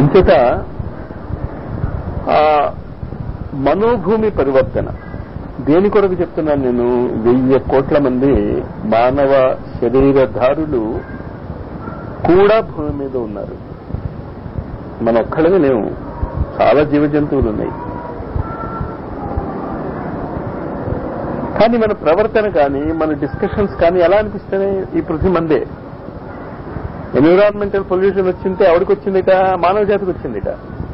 అంచేత ఆ మనోభూమి పరివర్తన దేని కొరకు చెప్తున్నాను నేను వెయ్యి కోట్ల మంది మానవ శరీరధారులు కూడా భూమి మీద ఉన్నారు మన ఒక్కడమే లేవు చాలా జీవ జంతువులు ఉన్నాయి కానీ మన ప్రవర్తన కానీ మన డిస్కషన్స్ కానీ ఎలా అనిపిస్తున్నాయి ఈ పృథ్వీ మందే ఎన్విరాన్మెంటల్ పొల్యూషన్ వచ్చింటే ఎవరికి వచ్చిందిట మానవ జాతికి వచ్చిందిట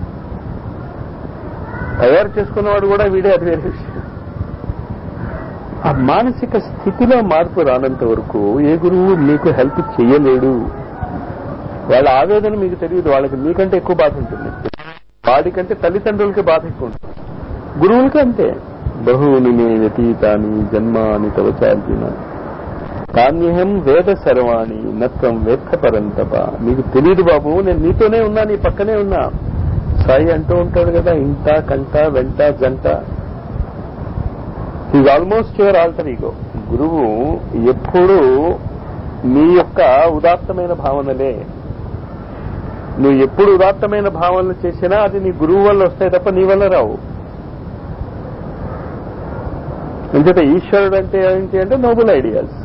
తయారు చేసుకున్నవాడు కూడా వీడే అది వేరే విషయం ఆ మానసిక స్థితిలో మార్పు రానంత వరకు ఏ గురువు మీకు హెల్ప్ చేయలేడు వాళ్ళ ఆవేదన మీకు తెలియదు వాళ్ళకి మీకంటే ఎక్కువ బాధ ఉంటుంది వాడికంటే తల్లిదండ్రులకి బాధ ఎక్కువ ఉంటుంది గురువులకి అంతే బహుని మే వ్యతీతాని జన్మాని తవచార్జున కాన్యహం వేద సర్వాణి నత్వం వేత్త పరంతప మీకు తెలియదు బాబు నేను నీతోనే ఉన్నా నీ పక్కనే ఉన్నా సాయి అంటూ ఉంటాడు కదా ఇంట కంట వెంట జంట is almost your alter ego గురువు ఎప్పుడూ నీ యొక్క ఉదాత్తమైన భావనలే నువ్వు ఎప్పుడు ఉదాత్తమైన భావనలు చేసినా అది నీ గురువు వల్ల వస్తాయి తప్ప నీ వల్ల రావు అంచేత ఈశ్వరుడు అంటే ఏంటి అంటే నోబుల్ ఐడియాస్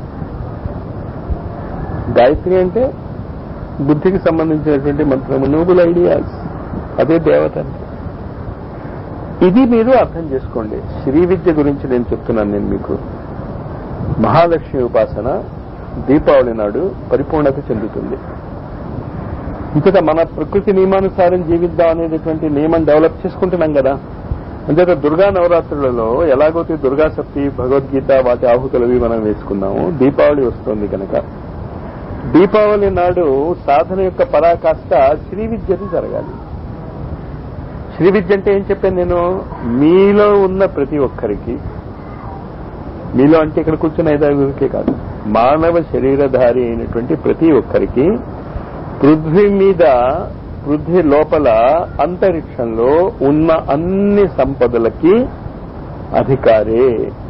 గాయత్రి అంటే బుద్ధికి సంబంధించినటువంటి మంత్రము నోబుల్ ఐడియాస్ అదే దేవత అంటే ఇది మీరు అర్థం చేసుకోండి శ్రీ విద్య గురించి నేను చెప్తున్నాను నేను మీకు మహాలక్ష్మి ఉపాసన దీపావళి నాడు పరిపూర్ణత చెందుతుంది ఇంతట మన ప్రకృతి నియమానుసారం జీవిద్దాం అనేటటువంటి నియమం డెవలప్ చేసుకుంటున్నాం కదా అంతేత దుర్గా నవరాత్రులలో ఎలాగైతే దుర్గా సప్తి భగవద్గీత వాటి ఆహుతులవి మనం వేసుకున్నాము దీపావళి వస్తుంది కనుక దీపావళి నాడు సాధన యొక్క పరాకాష్ట శ్రీ విద్యది జరగాలి శ్రీ విద్య అంటే ఏం చెప్పాను నేను మీలో ఉన్న ప్రతి ఒక్కరికి మీలో అంటే ఇక్కడ కూర్చున్న ఐదారుగురికే కాదు మానవ శరీరధారి అయినటువంటి ప్రతి ఒక్కరికి పృథ్వీ మీద పృథ్వీ లోపల అంతరిక్షంలో ఉన్న అన్ని సంపదలకి అధికారే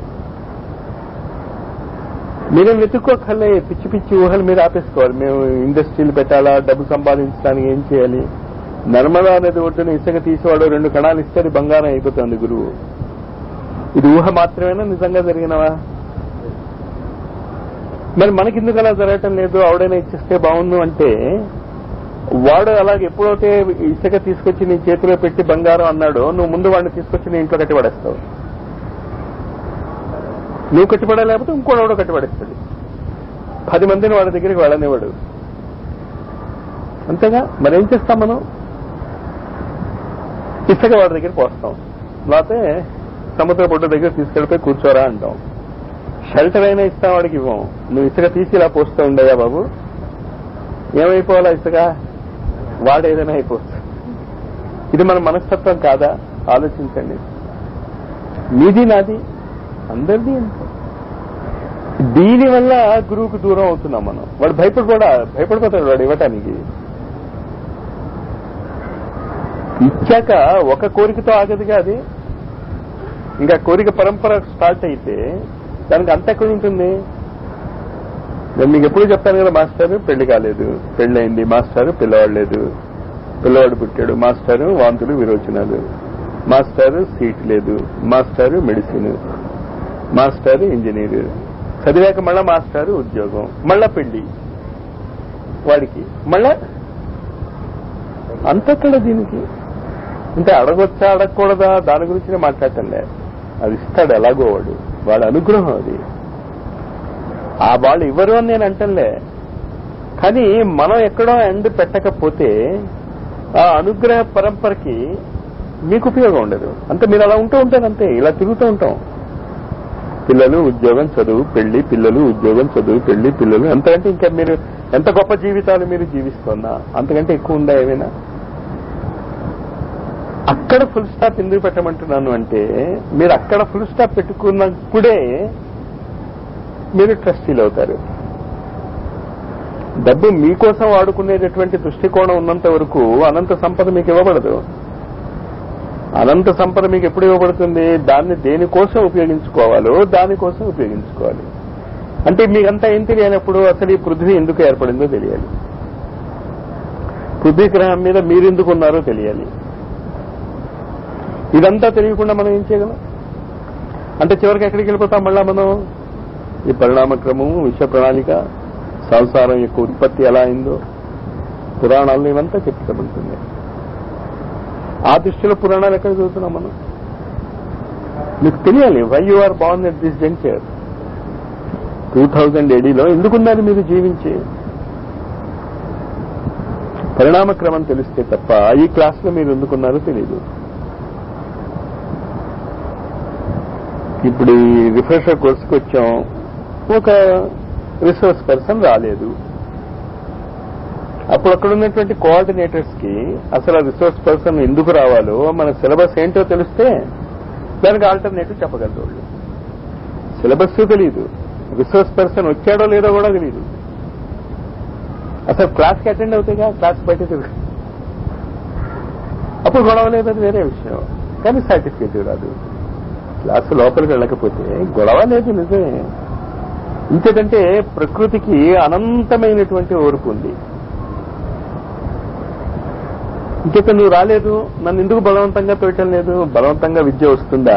మీరేం వెతుక్కోకర్లే పిచ్చి పిచ్చి ఊహలు మీరు ఆపేసుకోవాలి మేము ఇండస్ట్రీలు పెట్టాలా డబ్బు సంపాదించడానికి ఏం చేయాలి నర్మదా నది ఒడ్డున ఇసుక తీసేవాడు రెండు కణాలు ఇస్తే అది బంగారం అయిపోతుంది గురువు ఇది ఊహ మాత్రమేనా నిజంగా జరిగినవా మరి మనకెందుకు అలా జరగటం లేదు ఆవిడైనా ఇచ్చిస్తే బాగుండు అంటే వాడు అలాగే ఎప్పుడైతే ఇసుక తీసుకొచ్చి నీ చేతిలో పెట్టి బంగారం అన్నాడో నువ్వు ముందు వాడిని తీసుకొచ్చి నీ ఇంట్లో కట్టిపడేస్తావు నువ్వు కట్టిపడలేకపోతే ఇంకోడెవడో కట్టిపడేస్తాడు పది మందిని వాడి దగ్గరికి వెళ్ళనివాడు అంతేగా మరేం చేస్తాం మనం ఇసుక వాడి దగ్గర పోస్తాం లేకపోతే సముద్ర బొడ్డు దగ్గర తీసుకెళ్ళిపోయి కూర్చోరా అంటాం షెల్టర్ అయినా ఇస్తాం వాడికి ఇవ్వం నువ్వు ఇసుక తీసి ఇలా పోస్తూ ఉండయా బాబు ఏమైపోవాలా ఇసుక వాడు ఏదైనా అయిపోవచ్చు ఇది మన మనస్తత్వం కాదా ఆలోచించండి మీది నాది అందరిది అంతే దీనివల్ల గురువుకు దూరం అవుతున్నాం మనం వాడు భయపడిపోడా భయపడిపోతాడు వాడు ఇవ్వటానికి ఇచ్చాక ఒక కోరికతో ఆగదుగా అది ఇంకా కోరిక పరంపర స్టార్ట్ అయితే దానికి అంత ఎక్కడ ఉంటుంది నేను మీకు ఎప్పుడు చెప్తాను కదా మాస్టర్ పెళ్లి కాలేదు పెళ్ళయింది మాస్టర్ పిల్లవాడు లేదు పిల్లవాడు పుట్టాడు మాస్టర్ వాంతులు విరోచనాలు మాస్టర్ సీట్ లేదు మాస్టర్ మెడిసిన్ మాస్టర్ ఇంజనీర్ చదివాక మళ్ళా మాస్టర్ ఉద్యోగం మళ్ళా పెళ్లి వాడికి మళ్ళా అంతక్కడ దీనికి అంటే అడగొచ్చా అడగకూడదా దాని గురించి మాట్లాడటంలే అది ఇస్తాడు ఎలాగో వాడు వాడు అనుగ్రహం అది ఆ వాళ్ళు ఇవ్వరు అని నేను అంటలే కానీ మనం ఎక్కడో ఎండ్ పెట్టకపోతే ఆ అనుగ్రహ పరంపరకి మీకు ఉపయోగం ఉండదు అంతే మీరు అలా ఉంటూ ఉంటారు అంతే ఇలా తిరుగుతూ ఉంటాం పిల్లలు ఉద్యోగం చదువు పెళ్లి పిల్లలు ఉద్యోగం చదువు పెళ్లి పిల్లలు ఎంతంటే ఇంకా మీరు ఎంత గొప్ప జీవితాలు మీరు జీవిస్తున్నా అంతకంటే ఎక్కువ ఉందా ఏమైనా అక్కడ ఫుల్ స్టాప్ ఎందుకు పెట్టమంటున్నాను అంటే మీరు అక్కడ ఫుల్ స్టాప్ పెట్టుకున్నప్పుడే మీరు ట్రస్టీలు అవుతారు డబ్బు మీకోసం వాడుకునేటటువంటి దృష్టికోణం ఉన్నంత వరకు అనంత సంపద మీకు ఇవ్వబడదు అనంత సంపద మీకు ఎప్పుడు ఇవ్వబడుతుంది దాన్ని దేనికోసం ఉపయోగించుకోవాలో దానికోసం ఉపయోగించుకోవాలి అంటే మీకంతా ఏం తెలియనప్పుడు అసలు ఈ పృథ్వీ ఎందుకు ఏర్పడిందో తెలియాలి పృథ్వీ గ్రహం మీద మీరెందుకు ఉన్నారో తెలియాలి ఇదంతా తెలియకుండా మనం ఏం చేయగలం అంటే చివరికి ఎక్కడికి వెళ్ళిపోతాం మళ్ళా మనం ఈ పరిణామ క్రమము విశ్వ ప్రణాళిక సంసారం యొక్క ఉత్పత్తి ఎలా అయిందో పురాణాల్లో ఇవంతా చెప్తబడుతుంది ఆ దృష్టిలో పురాణాలు ఎక్కడ చదువుతున్నాం మనం మీకు తెలియాలి why you are born at this juncture two thousand ఏడీలో ఎందుకున్నారు మీరు జీవించి పరిణామ క్రమం తెలిస్తే తప్ప ఈ క్లాస్లో మీరు ఎందుకున్నారో తెలియదు ఇప్పుడు ఈ రిఫ్రెషర్ కోర్సుకి వచ్చాం ఒక రిసోర్స్ పర్సన్ రాలేదు అప్పుడు అక్కడ ఉన్నటువంటి కోఆర్డినేటర్స్ కి అసలు ఆ రిసోర్స్ పర్సన్ ఎందుకు రావాలో మన సిలబస్ ఏంటో తెలిస్తే దానికి ఆల్టర్నేటివ్ చెప్పగలరు వాళ్ళు సిలబస్ తెలియదు రిసోర్స్ పర్సన్ వచ్చాడో లేదో కూడా తెలియదు అసలు క్లాస్కి అటెండ్ అవుతాయిగా క్లాస్ బయట తిరుగు అప్పుడు గొడవ లేదు అది వేరే విషయం కానీ సర్టిఫికేట్ రాదు క్లాసు లోపలికి వెళ్ళకపోతే గొడవ లేదు నిజమే ఇంకేదంటే ప్రకృతికి అనంతమైనటువంటి ఓర్పు ఉంది ఇంకేత నువ్వు రాలేదు నన్ను ఎందుకు బలవంతంగా పెట్టడం లేదు బలవంతంగా విద్య వస్తుందా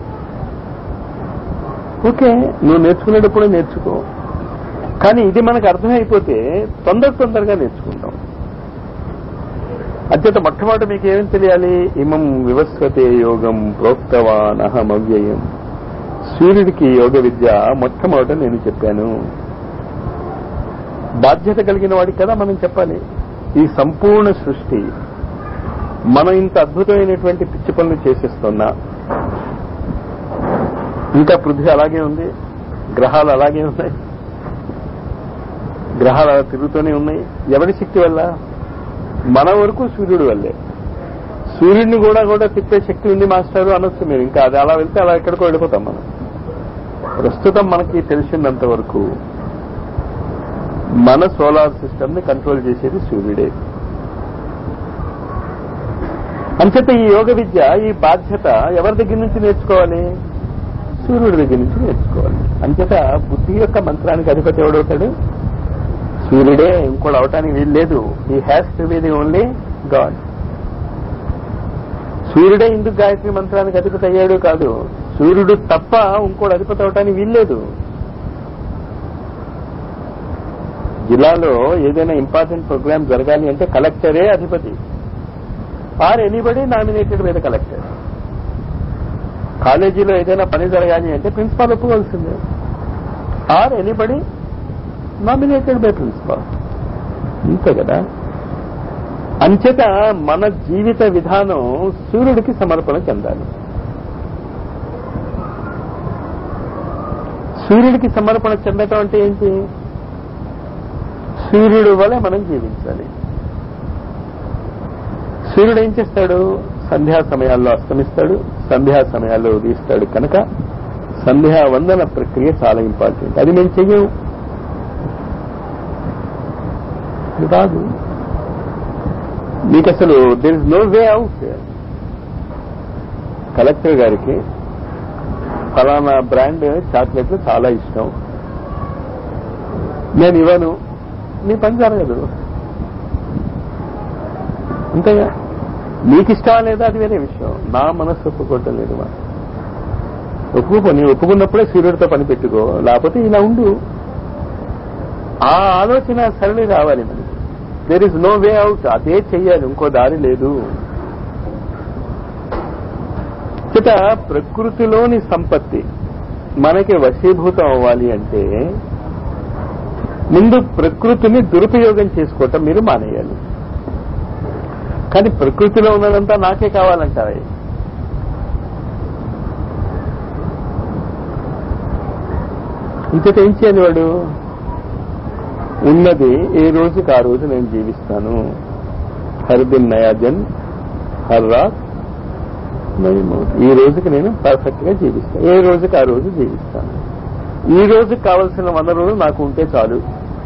ఓకే నువ్వు నేర్చుకునేటప్పుడు నేర్చుకో కానీ ఇది మనకు అర్థమైపోతే తొందర తొందరగా నేర్చుకుంటాం అత్యంత మొట్టమొదటి మీకు ఏమేం తెలియాలి ఇమం వివస్వతే యోగం ప్రోక్తవాన్ అహం అవ్యయం సూర్యుడికి యోగ విద్య మొట్టమొదట నేను చెప్పాను బాధ్యత కలిగిన వాడికి కదా మనం చెప్పాలి ఈ సంపూర్ణ సృష్టి మనం ఇంత అద్భుతమైనటువంటి పిచ్చి పనులు చేసేస్తున్నా ఇంకా పృథ్వీ అలాగే ఉంది గ్రహాలు అలాగే ఉన్నాయి గ్రహాలు అలా తిరుగుతూనే ఉన్నాయి ఎవరి శక్తి వల్ల మన వరకు సూర్యుడు వల్లే సూర్యుడిని కూడా కూడా తిప్పే శక్తి ఉంది మాస్టర్ అనొచ్చు మీరు ఇంకా అది అలా వెళ్తే అలా ఎక్కడికో వెళ్ళిపోతాం మనం ప్రస్తుతం మనకి తెలిసినంత వరకు మన సోలార్ సిస్టమ్ ని కంట్రోల్ చేసేది సూర్యుడే అంచేత ఈ యోగ విద్య ఈ బాధ్యత ఎవరి దగ్గర నుంచి నేర్చుకోవాలి సూర్యుడి దగ్గర నుంచి నేర్చుకోవాలి అంచేత బుద్ధి యొక్క మంత్రానికి అధిపతి ఎవడవుతాడు సూర్యుడే ఇంకోటి అవటానికి వీలు లేదు ఈ has to be the only God సూర్యుడే ఇందుకు గాయత్రి మంత్రానికి అధిపతి అయ్యాడు కాదు సూర్యుడు తప్ప ఇంకోటి అధిపతి అవటానికి వీల్లేదు జిల్లాలో ఏదైనా ఇంపార్టెంట్ ప్రోగ్రామ్ జరగాలి అంటే కలెక్టరే అధిపతి are anybody nominated by the collector కాలేజీలో ఏదైనా పని జరగాలి అంటే ప్రిన్సిపాల్ ఒప్పుకోవాల్సిందే are anybody nominated by principal అంతే కదా అంచేత మన జీవిత విధానం సూర్యుడికి సమర్పణ చెందాలి సూర్యుడికి సమర్పణ చెందటం అంటే ఏంటి సూర్యుడు వలె మనం జీవించాలి సూర్యుడు ఏం చేస్తాడు సంధ్యా సమయాల్లో అస్తమిస్తాడు సంధ్యా సమయాల్లో ఉదయిస్తాడు కనుక సంధ్యా వందన ప్రక్రియ చాలా ఇంపార్టెంట్ అది మేము చెయ్యం ఇది రాదు మీకు అసలు there is no way out collector గారికి ఫలానా బ్రాండ్ చాక్లెట్లు చాలా ఇష్టం నేను ఇవ్వను నీ పని జరగదు అంతేగా నీకు ఇష్టమా లేదా అది వేరే విషయం నా మనస్సు ఒప్పుకోవటం లేదు మా ఒప్పుకో నీ ఒప్పుకున్నప్పుడే సూర్యుడితో పని పెట్టుకో లేకపోతే ఇలా ఉండు ఆ ఆలోచన సరళి రావాలి మనకి there is no way out అదే చెయ్యాలి ఇంకో దారి లేదు ఇక ప్రకృతిలోని సంపత్తి మనకి వశీభూతం అవ్వాలి అంటే ముందు ప్రకృతిని దురుపయోగం చేసుకోవటం మీరు మానేయాలి కానీ ప్రకృతిలో ఉన్నదంతా నాకే కావాలంటారు ఇంకటి ఏం చేయాలి వాడు ఉన్నది ఏ రోజుకి ఆ రోజు నేను జీవిస్తాను హర్ దిన్ నయాజన్ హర్ రాత్ నయి మౌత్. ఈ రోజుకి నేను పర్ఫెక్ట్ గా జీవిస్తాను ఏ రోజుకి ఆ రోజు జీవిస్తాను ఈ రోజుకి కావలసిన వనరులు నాకు ఉంటే చాలు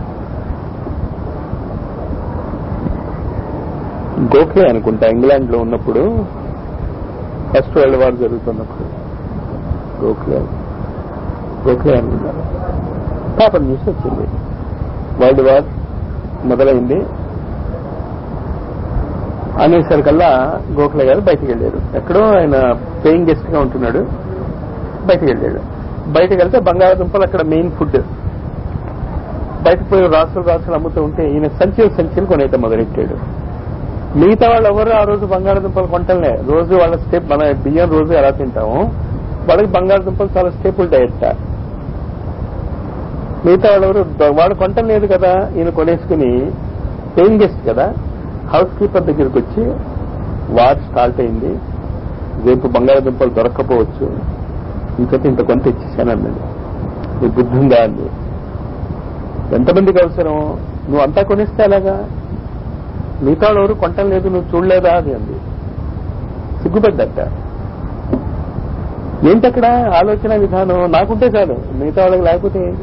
గోఖలే అనుకుంటా ఇంగ్లాండ్ లో ఉన్నప్పుడు ఫస్ట్ వరల్డ్ వార్ జరుగుతున్నప్పుడు గోఖలే గోఖలే అనుకుంటా పాపం న్యూస్ వచ్చింది వరల్డ్ వార్ మొదలైంది అనేసరికల్లా గోఖలే గారు బయటికి వెళ్ళారు ఎక్కడో ఆయన పేయింగ్ గెస్ట్ గా ఉంటున్నాడు బయటికి వెళ్ళాడు బయటకు వెళ్తే బంగాళాదుంపలు అక్కడ మెయిన్ ఫుడ్ బయటకు పోయి రాసులు రాసులు అమ్ముతూ ఉంటే ఈయన సంచులు సంచులు కొనేయటం మొదలెట్టాడు మిగతా వాళ్ళు ఎవరు ఆ రోజు బంగాళాదుంపలు కొంటలే రోజు వాళ్ళ స్టేప్ మన బియ్యం రోజు ఎలా తింటాము వాళ్ళకి బంగాళాదుంపలు చాలా స్టేపుల్ డయట్ మిగతా వాళ్ళు ఎవరు వాడు కొంటం లేదు కదా ఈయన కొనేసుకుని పేయింగ్ గెస్ట్ కదా హౌస్ కీపర్ దగ్గరికి వచ్చి వార్ స్టార్ట్ అయింది రేపు బంగాళాదుంపలు దొరక్కపోవచ్చు ఇంకైతే ఇంత కొంత ఇచ్చేసాను అన్నది నీ బుద్ధి ఉందా అంది ఎంతమందికి అవసరం నువ్వు అంతా కొనిస్తే అలాగా మిగతా వాళ్ళు ఎవరు కొంటం లేదు నువ్వు చూడలేదా అది అంది సిగ్గుపడ్డట ఏంటక్కడ ఆలోచన విధానం నాకుంటే చాలు మిగతా వాళ్ళకి లేకపోతే ఏంటి?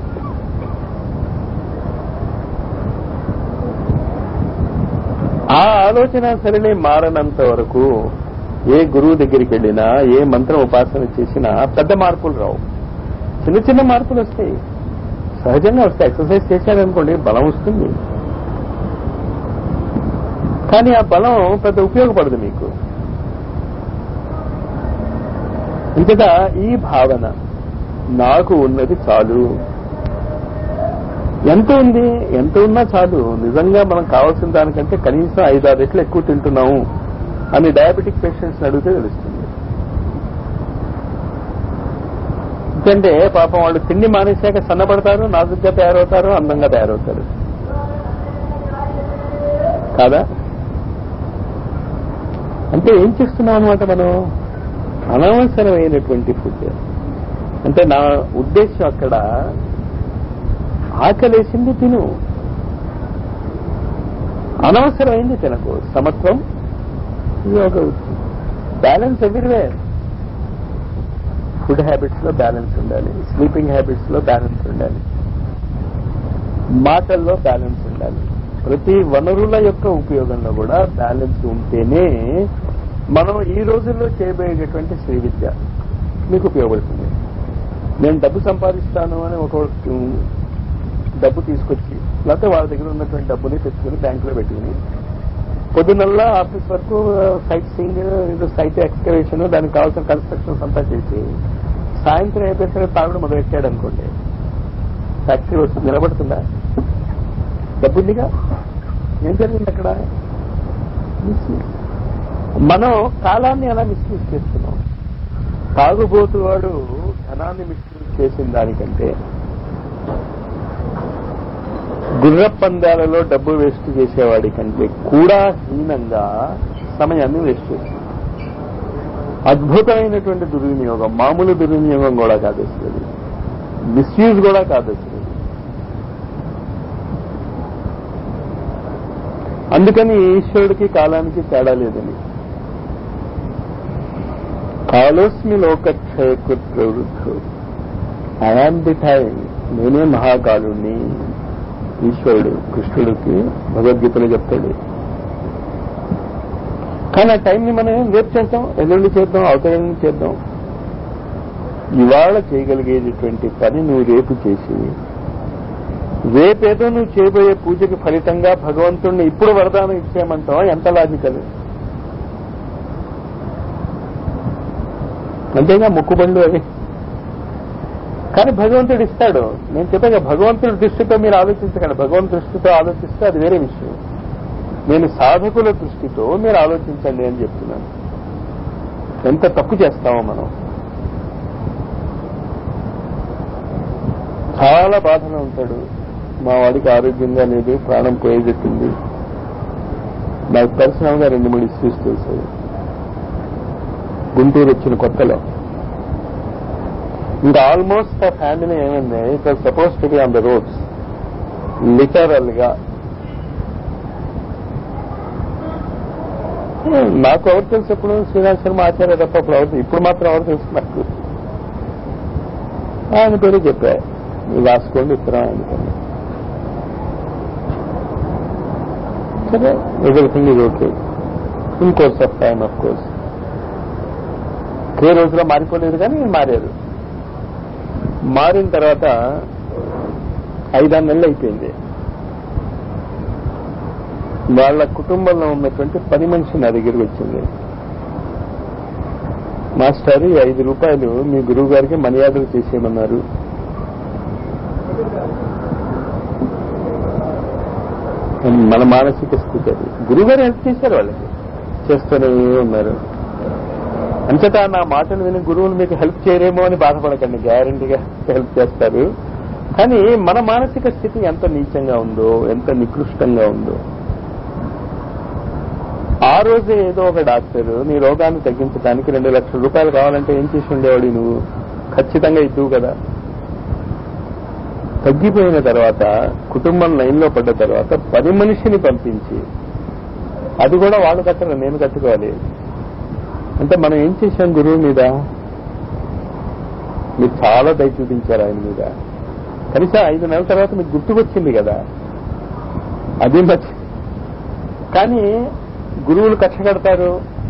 ఆ ఆలోచన సరినే మారనంత వరకు ఏ గురువు దగ్గరికి వెళ్ళినా ఏ మంత్రం ఉపాసన చేసినా పెద్ద మార్పులు రావు చిన్న చిన్న మార్పులు వస్తాయి సహజంగా వస్తాయి ఎక్సర్సైజ్ చేశారనుకోండి బలం వస్తుంది కానీ ఆ బలం పెద్ద ఉపయోగపడదు మీకు ఇంతగా ఈ భావన నాకు ఉన్నది చాలు ఎంత ఉంది ఎంత ఉన్నా చాలు నిజంగా మనం కావాల్సిన దానికంటే కనీసం ఐదారు రెట్లు ఎక్కువ తింటున్నాము అని డయాబెటిక్ పేషెంట్స్ అడిగితే తెలుస్తుంది ఎందుకంటే పాపం వాళ్ళు తిండి మానేశాక సన్నపడతారు నాజుగ్గా తయారవుతారు అందంగా తయారవుతారు కాదా అంటే ఏం చేస్తున్నాం అనమాట మనం అనవసరమైనటువంటి ఫుడ్ అంటే నా ఉద్దేశం అక్కడ ఆకలేసింది తిను అనవసరమైంది తినకు సమత్వం ఇది ఒక బ్యాలెన్స్ ఎవ్రీవేర్ ఫుడ్ హ్యాబిట్స్ లో బ్యాలెన్స్ ఉండాలి స్లీపింగ్ హ్యాబిట్స్ లో బ్యాలెన్స్ ఉండాలి మాటల్లో బ్యాలెన్స్ ఉండాలి ప్రతి వనరుల యొక్క ఉపయోగంలో కూడా బ్యాలెన్స్ ఉంటేనే మనం ఈ రోజుల్లో చేయబోయేటటువంటి శ్రీ విద్య మీకు ఉపయోగపడుతుంది నేను డబ్బు సంపాదిస్తాను అని ఒక డబ్బు తీసుకొచ్చి లేకపోతే వాళ్ళ దగ్గర ఉన్నటువంటి డబ్బుని తెచ్చుకుని బ్యాంకులో పెట్టుకుని పొద్దునల్లా ఆఫీస్ వరకు సైట్ సీయింగ్ ఏదో సైట్ ఎక్స్కవేషన్ దానికి కావాల్సిన కన్స్ట్రక్షన్స్ అంతా చేసి సాయంత్రం అయిపోయేసరికి తాగుడు మొదలెట్టాడు అనుకోండి ఫ్యాక్టరీ వస్తుంది నిలబడుతుందా డబ్బుందిగా ఏం జరిగింది అక్కడ మిస్యూజ్ మనం కాలాన్ని ఎలా మిస్యూజ్ చేస్తున్నాం తాగుబోతు వాడు ధనాన్ని మిస్యూజ్ చేసిన దానికంటే గుర్ర పందాలలో డబ్బు వేస్ట్ చేసేవాడి కంటే కూడా హీనంగా సమయాన్ని వేస్ట్ చేస్తుంది అద్భుతమైనటువంటి దుర్వినియోగం మామూలు దుర్వినియోగం కూడా కాదు అసలు అది. మిస్యూజ్ కూడా కాదు అసలు అది. అందుకని ఈశ్వరుడికి కాలానికి తేడా లేదని కాలోస్మి లోకక్షయకృత్ ప్రవృద్ధు ఐఆమ్ ది టైం నేనే మహాకాలుణ్ణి ఈశ్వరుడు కృష్ణుడికి భగవద్గీతలో చెప్తాడు కానీ ఆ టైంని మనం ఏం రేపు చేద్దాం ఎల్లుండి చేద్దాం అవతల చేద్దాం ఇవాళ చేయగలిగేటటువంటి పని నువ్వు రేపు చేసి రేపేదో నువ్వు చేయబోయే పూజకి ఫలితంగా భగవంతుణ్ణి ఇప్పుడు వరదానం ఇచ్చేయమంటావా ఎంత లాజికల్ అంతేగా మొక్కుబండ్లు అవి కానీ భగవంతుడు ఇస్తాడు నేను చెప్పాక భగవంతుడి దృష్టితో మీరు ఆలోచించకండి భగవంతుడి దృష్టితో ఆలోచిస్తే అది వేరే విషయం నేను సాధకుల దృష్టితో మీరు ఆలోచించండి అని చెప్తున్నాను ఎంత తప్పు చేస్తామో మనం చాలా బాధలో ఉంటాడు మా వాడికి ఆరోగ్యంగా లేదు ప్రాణం పోయేటట్టుంది నాకు పర్సనల్ గా రెండు మూడు ఇష్యూస్ తెలుసు గుంటూరు వచ్చిన కొత్తలో ఇంకా ఆల్మోస్ట్ ఆ ఫ్యామిలీ ఏమైంది it was supposed to be on the roads literal గా నాకు ఎవరు తెలుసు ఎప్పుడు శ్రీనివాస్ శర్మ ఆచార్య తప్ప అప్పుడు ఎవరు ఇప్పుడు మాత్రం ఎవరు తెలుసు నాకు ఆయన పేరు చెప్పా మీరు రాసుకోండి ఉత్తరం ఆయనకండి సరే ఎవ్రీథింగ్ ఇది okay in course of time of course ఏ రోజులో మారిపోలేదు కానీ మారారు మారిన తర్వాత ఐదారు నెలలు అయిపోయింది వాళ్ళ కుటుంబంలో ఉన్నటువంటి పని మనిషి నా దగ్గరికి వచ్చింది మాస్టర్ ఈ ఐదు రూపాయలు మీ గురువు గారికి మనీ ఆర్డర్ చేసేయమన్నారు మన మానసిక స్థితి అది గురువు గారు హెల్ప్ చేశారు వాళ్ళకి చేస్తూనే ఉన్నారు అంతటా నా మాటలు విని గురువులు మీకు హెల్ప్ చేయరేమో అని బాధపడకండి గ్యారంటీగా హెల్ప్ చేస్తారు కానీ మన మానసిక స్థితి ఎంత నీచంగా ఉందో ఎంత నికృష్టంగా ఉందో ఆ రోజే ఏదో ఒక డాక్టర్ నీ రోగాన్ని తగ్గించడానికి రెండు లక్షల రూపాయలు కావాలంటే ఏం చేసి ఉండేవాడు నువ్వు ఖచ్చితంగా ఇద్దువు కదా తగ్గిపోయిన తర్వాత కుటుంబం లైన్లో పడ్డ తర్వాత పని మనిషిని పంపించి అది కూడా వాళ్ళు కట్టరు నేను కట్టుకోవాలి అంటే మనం ఏం చేశాం గురువు మీద మీరు చాలా దయ చూపించారు ఆయన మీద కనీసం ఐదు నెలల తర్వాత మీకు గుర్తుకొచ్చింది కదా అది మర్చి కానీ గురువులు కక్ష కడతారు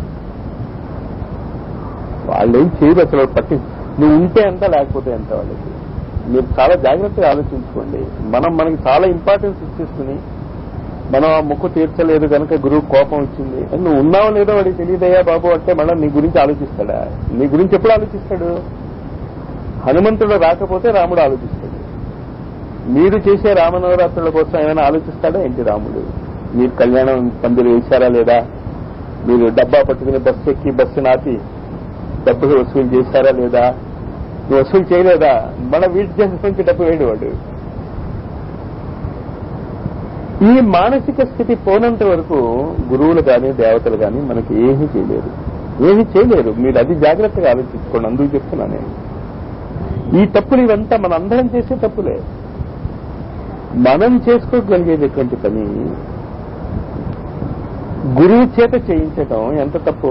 వాళ్ళు ఏం చేయరు అసలు పట్టి నువ్వు ఉంటే ఎంత లేకపోతే ఎంత వాళ్ళకి మీరు చాలా జాగ్రత్తగా ఆలోచించుకోండి మనం మనకి చాలా ఇంపార్టెన్స్ ఇచ్చేసుకుని మనం ఆ ముక్కు తీర్చలేదు కనుక గురువు కోపం వచ్చింది నువ్వు ఉన్నావో లేదో వాడికి తెలియదయ్యా బాబు అంటే మళ్ళీ నీ గురించి ఆలోచిస్తాడా నీ గురించి ఎప్పుడు ఆలోచిస్తాడు హనుమంతుడు రాకపోతే రాముడు ఆలోచిస్తాడు మీరు చేసే రామనవరాత్రుల కోసం ఏమైనా ఆలోచిస్తాడా ఏంటి రాముడు మీరు కళ్యాణం పందిరి వేశారా లేదా మీరు డబ్బా పట్టుకుని బస్సు ఎక్కి బస్సు నాపి డబ్బులు వసూలు చేశారా లేదా నువ్వు వసూలు చేయలేదా మన వీటి నుంచి డబ్బు వేయడు ఈ మానసిక స్థితి పోనంత వరకు గురువులు కానీ దేవతలు కానీ మనకి ఏమీ చేయలేరు ఏమీ చేయలేరు మీరు అది జాగ్రత్తగా ఆలోచించుకోండి అందుకు చెప్తున్నా నేను ఈ తప్పులు ఇవంతా మన అందరం చేసే తప్పులే మనం చేసుకోగలిగేటటువంటి పని గురువు చేత చేయించటం ఎంత తప్పు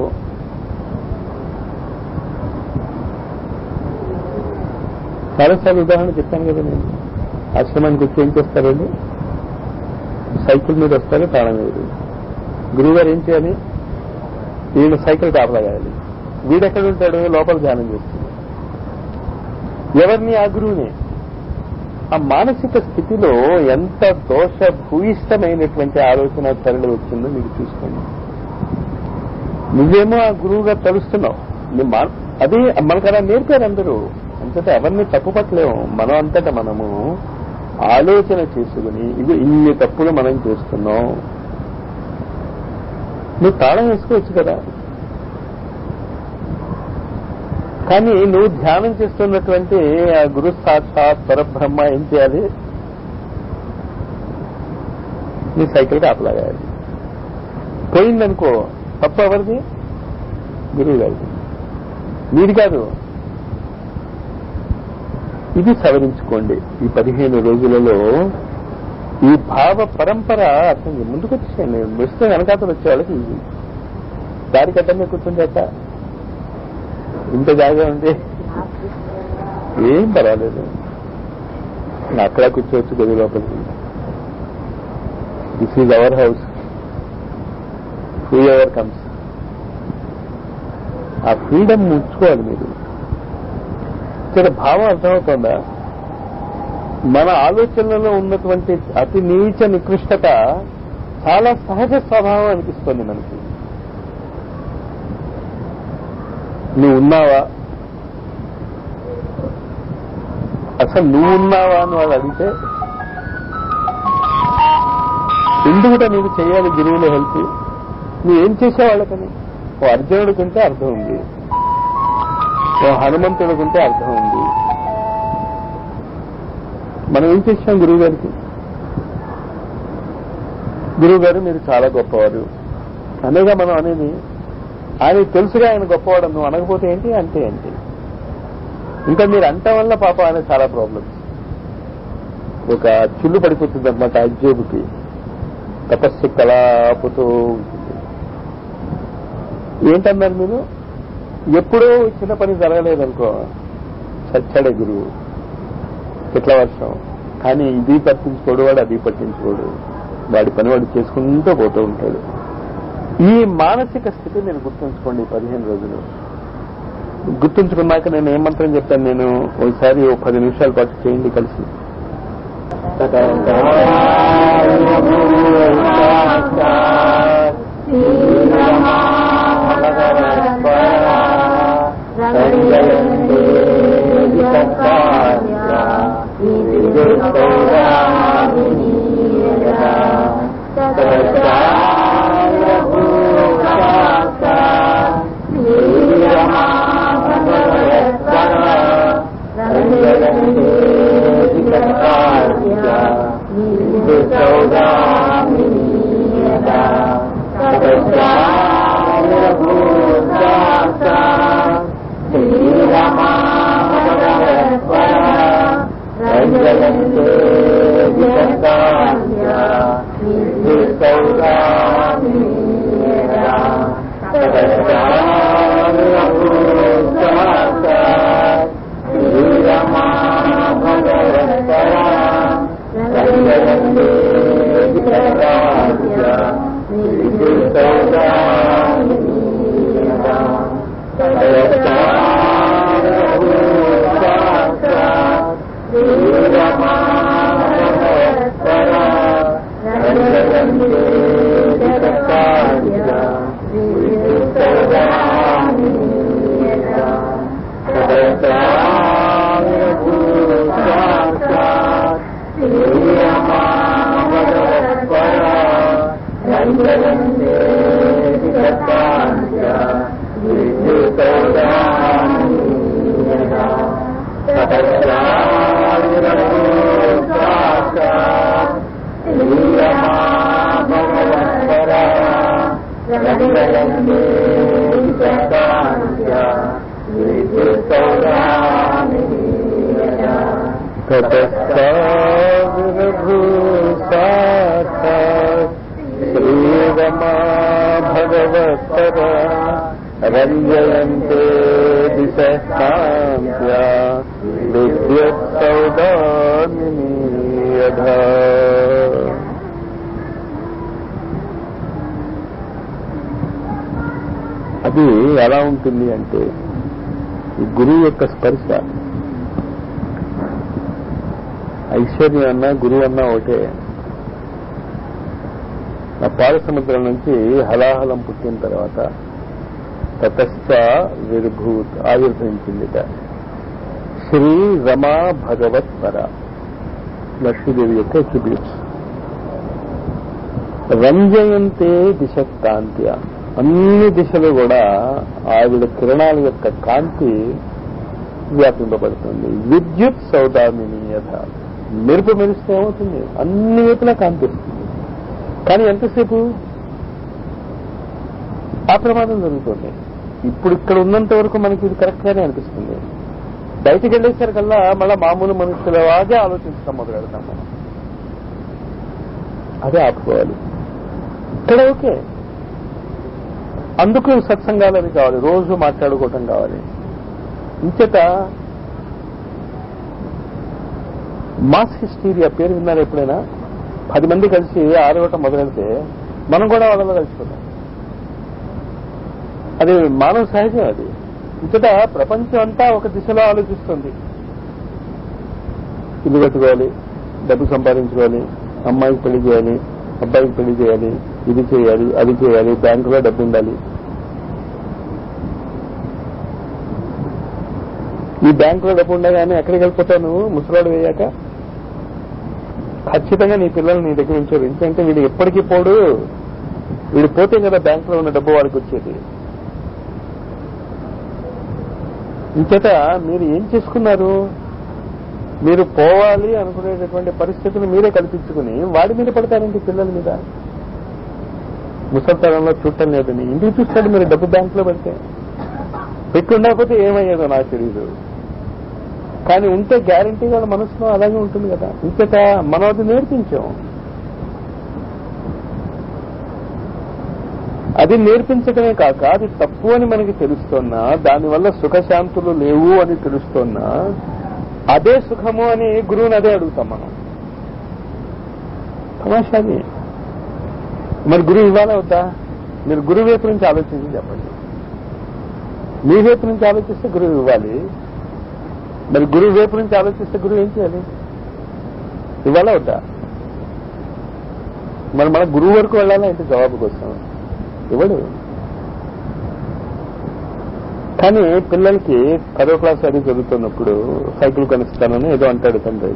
చాలాసార్లు ఉదాహరణ చెప్పాను కదా నేను ఆశ్రమానికి వచ్చి ఏం చేస్తారండి సైకిల్ మీద వస్తారు తాళం వేయరు గురువు గారు ఏం చేయాలి వీళ్ళు సైకిల్ కాపలాగాలి వీడెక్కడ ఉంటాడు లోపల ధ్యానం చేస్తుంది ఎవరిని ఆ గురువుని ఆ మానసిక స్థితిలో ఎంత దోష భూయిష్టమైనటువంటి ఆలోచన సరళి వచ్చిందో మీకు చూసుకోండి నువ్వేమో ఆ గురువుగా తలుస్తున్నావు నువ్వు మా- అది మనకు అలా నేర్పారు అందరూ అంతటా ఎవరిని తప్పు పట్టలేము మనం అంతటా మనము ఆలోచన చేసుకుని ఇవి ఇన్ని తప్పులు మనం చేస్తున్నాం నువ్వు తాళం వేసుకోవచ్చు కదా కానీ నువ్వు ధ్యానం చేస్తున్నటువంటి ఆ గురు సాక్షాత్ పరబ్రహ్మ ఏం చేయాలి నీ సైకిల్కి ఆపలాగాలి పోయిందనుకో తప్పు ఎవరిది గురువు గారిది మీది కాదు ఇది సవరించుకోండి ఈ పదిహేను రోజులలో ఈ భావ పరంపర అర్థం చే- ముందుకు వచ్చేయండి వస్తే వెనకాతలు వచ్చే వాళ్ళకి ఈజీ దారి కట్టమే కూర్చుందేట ఇంత జాగా ఉంటే ఏం పర్వాలేదు అక్కడ కూర్చోవచ్చు గది లోపలికి this is our house whoever comes ఆ ఫ్రీడమ్ ఉంచుకోవాలి మీరు ఇక్కడ భావం అర్థమవుతుందా మన ఆలోచనలలో ఉన్నటువంటి అతి నీచ నికృష్టత చాలా సహజ స్వభావం అనిపిస్తుంది మనకి నువ్వు ఉన్నావా అసలు నువ్వు ఉన్నావా అని వాళ్ళు అడిగితే ఎందుకుట నీకు చేయాలి గురువులు హెల్ప్ నువ్వు ఏం చేసేవాళ్ళకని ఓ అర్జునుడికుంటే అర్థం ఉంది ఓ హనుమంతుడికుంటే అర్థం ఉంది మనం ఏం చేసాం గురువు గారికి గురువు గారు మీరు చాలా గొప్పవారు అనేగా మనం అనేది ఆయన తెలుసుగా ఆయన గొప్పవాడు నువ్వు అనకపోతే ఏంటి అంటే ఏంటి ఇంకా మీరు అంట వల్ల పాప ఆయన చాలా ప్రాబ్లమ్స్ ఒక చిల్లు పడిపోతుంది అనమాట అజ్జేబుకి తపస్సు కలాపుతూ ఉంటుంది ఏంటన్నారు మీరు ఎప్పుడూ చిన్న పని జరగలేదనుకో చచ్చాడే గురువు చెట్ల వర్షం కానీ ఇది పట్టించుకోడు వాడు అది పట్టించుకోడు వాడి పని వాడు చేసుకుంటూ పోతూ ఉంటాడు ఈ మానసిక స్థితి మీరు గుర్తుంచుకోండి ఈ పదిహేను రోజులు గుర్తుంచుకున్నాక నేను ఏం మంత్రం చెప్పాను నేను ఒకసారి ఓ పది నిమిషాల పాటు చేయండి కలిసి శ్రీరమా భగవత్పర రంజయంతే దిశ కాంత్య విద్యుత్ సౌదామిని యథా అది ఎలా ఉంటుంది అంటే ఈ గురువు యొక్క స్పర్శ ఐశ్వర్యం అన్నా గురువు అన్నా ఒకటే ఆ పాల సముద్రం నుంచి హలాహలం పుట్టిన తర్వాత తతశ్చ విర్భూత్ ఆవిర్భవించిందిట శ్రీ రమా భగవత్ పర లక్ష్మీదేవి యొక్క అట్రిబ్యూట్స్ రంజయంతే దిశ కాంత్య అన్ని దిశలు కూడా ఆవిడ కిరణాల యొక్క కాంతి వ్యాపింపబడుతుంది విద్యుత్ సౌదామిని యథ మెరుపు మెరిస్తే ఏమవుతుంది అన్ని వైపులా కాంతి వస్తుంది కానీ ఎంతసేపు ఆ ప్రమాదం జరుగుతుంది ఇప్పుడు ఇక్కడ ఉన్నంత వరకు మనకి ఇది కరెక్ట్ గానే అనిపిస్తుంది బయటికి వెళ్ళేసరికల్లా మళ్ళా మామూలు మనుషులలాగే ఆలోచించడం మొదలు పెడతాం మనం అదే ఆపుకోవాలి ఇక్కడ ఓకే అందుకు సత్సంగాలు అవి కావాలి రోజు మాట్లాడుకోవటం కావాలి ఇంచేత మాస్ హిస్టీరియా పేరు విన్నారు ఎప్పుడైనా పది మంది కలిసి ఆరవటం మొదలెడితే మనం కూడా వాళ్ళలో కలిసిపోతాం అది మానవ సహజం అది ఇంతట ప్రపంచం అంతా ఒక దిశలో ఆలోచిస్తుంది ఇల్లు కట్టుకోవాలి డబ్బు సంపాదించుకోవాలి అమ్మాయికి పెళ్లి చేయాలి అబ్బాయికి పెళ్లి చేయాలి ఇది చేయాలి అది చేయాలి బ్యాంకులో డబ్బు ఉండాలి ఈ బ్యాంకులో డబ్బు ఉండగానే ఎక్కడికి వెళ్ళిపోతావు నువ్వు ముసలాడు వేయాక ఖచ్చితంగా నీ పిల్లలు నీ దగ్గర ఉంచారు ఎందుకంటే వీడు ఎప్పటికీ పోడు వీడు పోతే కదా బ్యాంకులో ఉన్న డబ్బు వాడికి వచ్చేది ఇంచేత మీరు ఏం చేసుకున్నారు మీరు పోవాలి అనుకునేటటువంటి పరిస్థితులు మీరే కల్పించుకుని వాడి మీద పడతారండి పిల్లల మీద ముసల్తనంలో చూడటం లేదని ఇంటికి చూస్తాడు మీరు డబ్బు బ్యాంకులో పెడితే పెట్టి ఉండకపోతే ఏమయ్యేదో నాకు తెలియదు కానీ ఉంటే గ్యారంటీ వాళ్ళ మనసులో అలాగే ఉంటుంది కదా ఇంతట మనం అది నేర్పించాం అది నేర్పించడమే కాక అది తప్పు అని మనకి తెలుస్తున్నా దానివల్ల సుఖశాంతులు లేవు అని తెలుస్తున్నా అదే సుఖము అని గురువుని అదే అడుగుతాం మనం తమాషాది మరి గురువు ఇవ్వాలా వద్దా మీరు గురువు వైపు నుంచి ఆలోచించి చెప్పండి మీ వైపు నుంచి ఆలోచిస్తే గురువు ఇవ్వాలి మరి గురువు వైపు నుంచి ఆలోచిస్తే గురువు ఏం చేయాలి ఇవ్వాలా వద్దా మరి మన గురువు వరకు వెళ్ళాలా ఏంటి జవాబు కోసం ఇవ్వడు కానీ పిల్లలకి పదో క్లాస్ అది చదువుతున్నప్పుడు సైకిల్ కొనిస్తానని ఏదో అంటాడు తండ్రి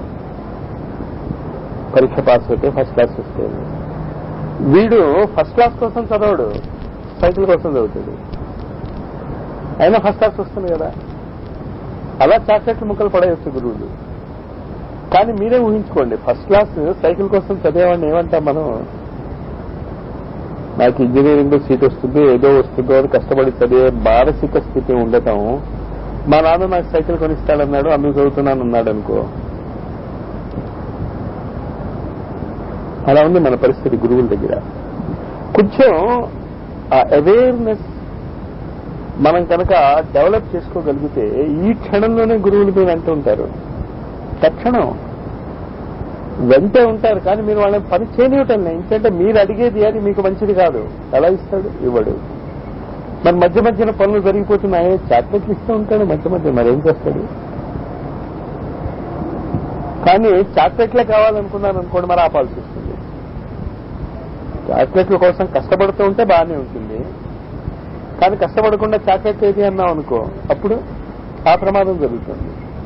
పరీక్ష పాస్ అయితే ఫస్ట్ క్లాస్ వస్తే వీడు ఫస్ట్ క్లాస్ కోసం చదవడు సైకిల్ కోసం చదువుతాడు అయినా ఫస్ట్ క్లాస్ వస్తుంది కదా అలా చాక్లెట్లు ముక్కలు పడేయచ్చు గురువులు కానీ మీరే ఊహించుకోండి ఫస్ట్ క్లాస్ సైకిల్ కోసం చదివేవాడిని ఏమంటాం మనం నాకు ఇంజనీరింగ్ లో సీట్ వస్తుంది ఏదో వస్తుందో అని కష్టపడి చదివే మానసిక స్థితి ఉండటం మా నాన్న నాకు సైకిల్ కొనిస్తాడన్నాడు అందుకు చదువుతున్నాను అన్నాడు అనుకో అలా ఉంది మన పరిస్థితి గురువుల దగ్గర కొంచెం ఆ అవేర్నెస్ మనం కనుక డెవలప్ చేసుకోగలిగితే ఈ క్షణంలోనే గురువులు మీరు అంటూ ఉంటారు తక్షణం వెంటే ఉంటారు కానీ మీరు వాళ్ళని పని చేయనివ్వటం లేదు ఎందుకంటే మీరు అడిగేది అది మీకు మంచిది కాదు ఎలా ఇస్తాడు ఇవ్వడు మరి మధ్య మధ్యన పనులు జరిగిపోతున్నాయి చాక్లెట్లు ఇస్తూ ఉంటాడు మధ్య మధ్య మరేం చేస్తాడు కానీ చాక్లెట్లే కావాలనుకున్నాను అనుకోండి మరి ఆపాల్సి వస్తుంది చాక్లెట్ల కోసం కష్టపడుతూ ఉంటే బాగానే ఉంటుంది కానీ కష్టపడకుండా చాక్లెట్ ఏది అన్నాం అనుకో అప్పుడు ఆ ప్రమాదం జరుగుతుంది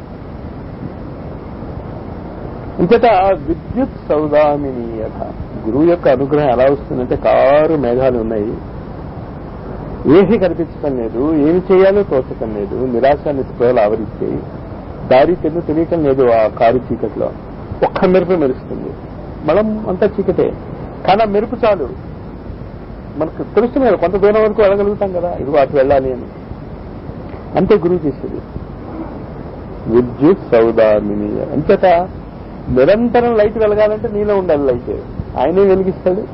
ఇంతట విద్యుత్ సౌదామినీయత గురువు యొక్క అనుగ్రహం ఎలా వస్తుందంటే కారు మేఘాలు ఉన్నాయి ఏమీ కనిపించటం లేదు ఏమి చేయాలో తోచటం లేదు నిరాశ నిస్పృహలు ఆవరించాయి దారి తెన్ను తెలియటం లేదు ఆ కారు చీకట్లో ఒక్క మెరుపు మెరుస్తుంది మనం అంతా చీకటే కానీ ఆ మెరుపు చాలు మనకు తెలుస్తుంది కదా కొంత దూరం వరకు వెళ్ళగలుగుతాం కదా ఇదిగో అటు వెళ్ళాలి అని అంతే గురువు చేసేది విద్యుత్ సౌదామిని అంతట నిరంతరం లైట్ వెలగాలంటే నీలో ఉండాలి లైట్ ఆయనే వెలిగిస్తాడు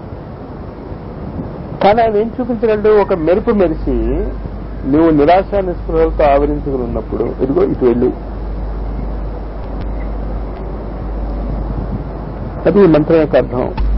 కానీ ఆయన ఏం చూపించగలడు ఒక మెరుపు మెరిసి నువ్వు నిరాశ నిస్పృహలతో ఆవరించుకుని ఉన్నప్పుడు ఇదిగో ఇటు వెళ్ళు అది ఈ మంత్రం యొక్క అర్థం